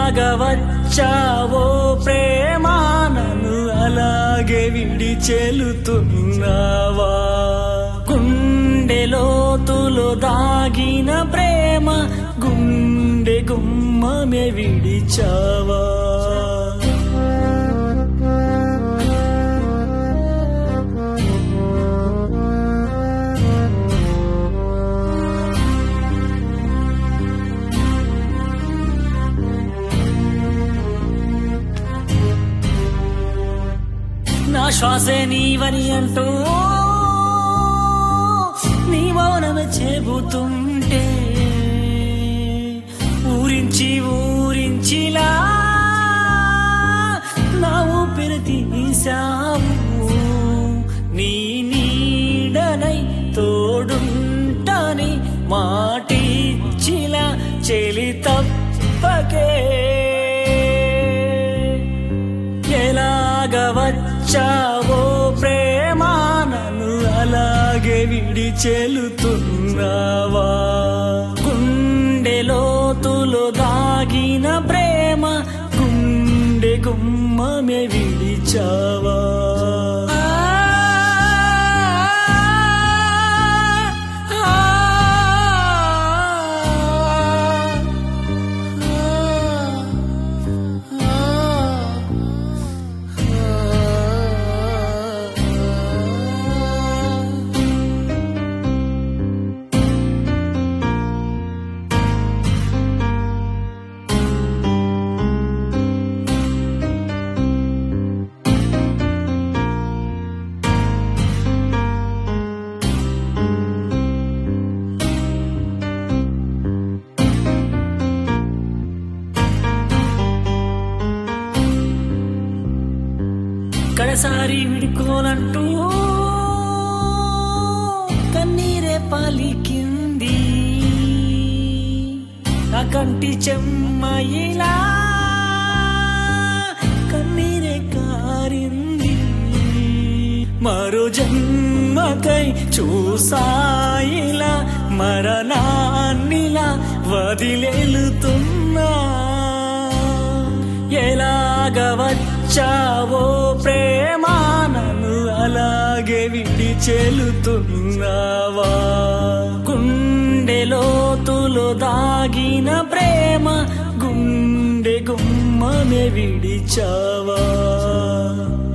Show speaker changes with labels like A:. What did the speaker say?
A: ఎలాగ వచ్చావో ప్రేమా నన్ను అలాగే విడి చెలుతున్నావా గుండె లోతులో దాగిన ప్రేమ గుండె గుమ్మమే విడిచావా నా శ్వాసే నీవని అంటూ నీ మౌనమే చెబుతుంటే ఊరించి ఊరించిలా నా ఊపిరి తీసావు నీ నీడనై తోడుంటని మాటిచ్చిలా చెలి తప్పకే ఎలాగ వచ్చావో ప్రేమా నన్ను అలాగే విడి చెలుతున్నావా గుండె లోతులో దాగిన ప్రేమ గుండె గుమ్మమే విడిచావా కడసారి విడుకోనంటూ కన్నీరే పలికింది నా కంటి చెమ్మయిలా కన్నీరే కారింది మరో జన్మకై చూసాయిలా మరణాన్నిలా వదిలేలుతున్నా ఎలాగ వచ్చావో ప్రేమా నన్ను అలాగే విడి చెలుతున్నావా గుండె లోతులో దాగిన ప్రేమ గుండె గుమ్మనే విడిచావా